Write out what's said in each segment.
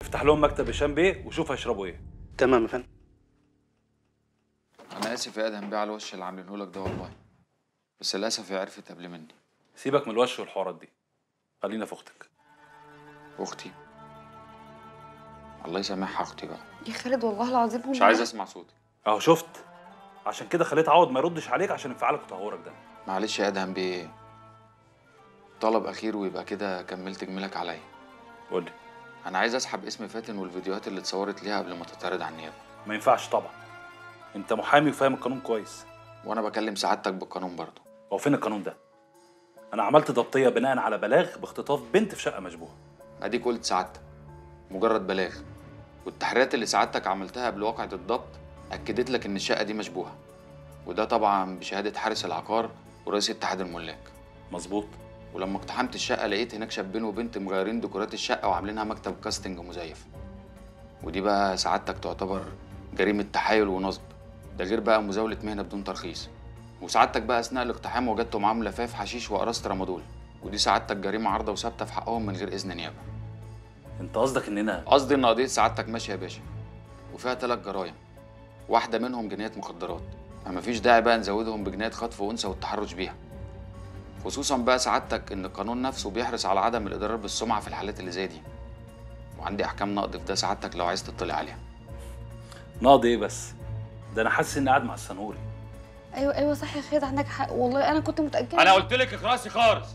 افتح لهم مكتب هشام بيه وشوف هيشربوا ايه تمام يا فندم انا اسف يا ادهم بيه على الوش اللي عاملينه لك ده والله بس للاسف هي عرفت قبل مني سيبك من الوش والحوارات دي خلينا في اختك اختي الله يسامحها اختي بقى يا خالد والله العظيم مش عايز اسمع صوتي اهو شفت عشان كده خليت عوض ما يردش عليك عشان انفعالك وتهورك ده معلش يا ادهم بيه طلب اخير ويبقى كده كملت جميلك عليا قول لي انا عايز اسحب اسم فاتن والفيديوهات اللي اتصورت ليها قبل ما تتعرض على النيابه ما ينفعش طبعا انت محامي وفاهم القانون كويس وانا بكلم سعادتك بالقانون برضه هو فين القانون ده انا عملت ضبطيه بناء على بلاغ باختطاف بنت في شقه مشبوهه اديك قلت سعادتك مجرد بلاغ والتحريات اللي سعادتك عملتها قبل واقعة الضبط أكدت لك إن الشقة دي مشبوهة وده طبعا بشهادة حارس العقار ورئيس اتحاد الملاك مظبوط ولما اقتحمت الشقة لقيت هناك شابين وبنت مغيرين ديكورات الشقة وعاملينها مكتب كاستنج مزيف ودي بقى سعادتك تعتبر جريمة تحايل ونصب ده غير بقى مزاولة مهنة بدون ترخيص وسعادتك بقى أثناء الاقتحام وجدتوا معاهم لفاف حشيش وأقراص ترامادول ودي سعادتك جريمة عارضة وثابتة في حقهم من غير إذن نيابة انت قصدك اننا قصدي ان قضيه سعادتك ماشيه يا باشا وفيها ثلاث جرايم واحده منهم جنايه مخدرات ما مفيش داعي بقى نزودهم بجنايه خطف انثى والتحرش بيها خصوصا بقى سعادتك ان القانون نفسه بيحرص على عدم الاضرار بالسمعه في الحالات اللي زي دي وعندي احكام نقض في ده سعادتك لو عايز تطلع عليها ناضي ايه بس ده انا حاسس اني قاعد مع السنوري ايوه ايوه صح يا خالد عندك حق والله انا كنت متاكده انا قلت لك اخرسي خالص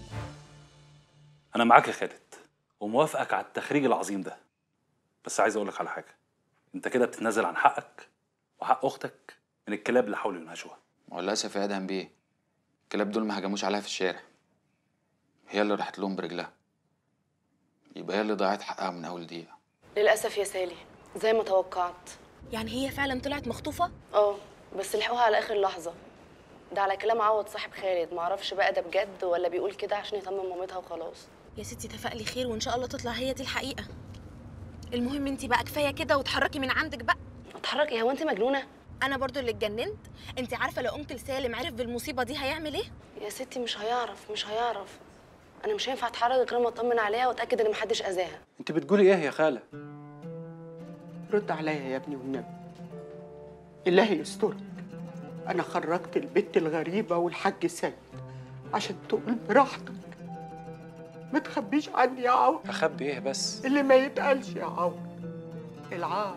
انا معاك يا خالد وموافقك على التخريج العظيم ده بس عايز اقول لك على حاجه انت كده بتتنازل عن حقك وحق اختك من الكلاب اللي حاولوا ينهشوها ما هو للاسف يا ادهم بيه الكلاب دول ما هجموش عليها في الشارع هي اللي راحت لهم برجلها يبقى هي اللي ضيعت حقها من اول دقيقه للأسف يا سالي زي ما توقعت يعني هي فعلا طلعت مخطوفه اه بس لحقوها على آخر لحظة ده على كلام عوض صاحب خالد معرفش بقى ده بجد ولا بيقول كده عشان يطمن مامتها وخلاص يا ستي تفائلي خير وان شاء الله تطلع هي دي الحقيقه المهم انت بقى كفايه كده وتحركي من عندك بقى اتحركي هو انت مجنونة انا برضو اللي اتجننت انت عارفه لو انكل سالم عرف بالمصيبه دي هيعمل ايه يا ستي مش هيعرف مش هيعرف انا مش هينفع اتحرك غير ما اطمن عليها واتاكد ان محدش اذاها انت بتقولي ايه يا خاله رد عليا يا ابني والنبي الله يسترك انا خرجت البت الغريبه والحاج سيد عشان تقول براحتك ما تخبيش عني يا عوض اخبي ايه بس اللي ما يتقالش يا عوض العار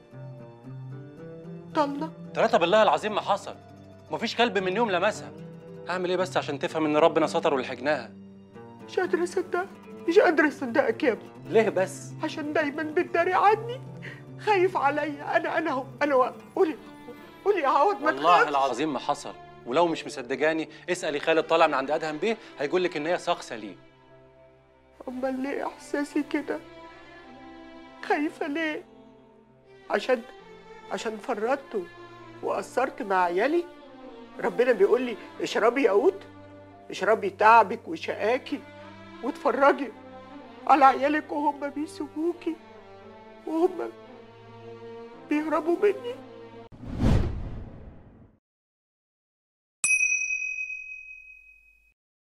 طلق ثلاثة بالله العظيم ما حصل مفيش كلب من يوم لمسها هعمل ايه بس عشان تفهم ان ربنا ستر ولحقناها مش قادره اصدقك مش قادره اصدقك يا ابني ليه بس عشان دايما بتداري عني خايف عليا انا انا اهو انا واقف قولي قولي يا عوض ما والله تخافش العظيم ما حصل ولو مش مصدقاني اسالي خالد طالع من عند ادهم بيه هيقول لك ان هي شخصه ليه امال ليه احساسي كده خايفه ليه عشان عشان فرطت وقصرت مع عيالي ربنا بيقول لي اشربي يا قوت اشربي تعبك وشقاكي واتفرجي على عيالك وهم بيسيبوكي وهم بيهربوا مني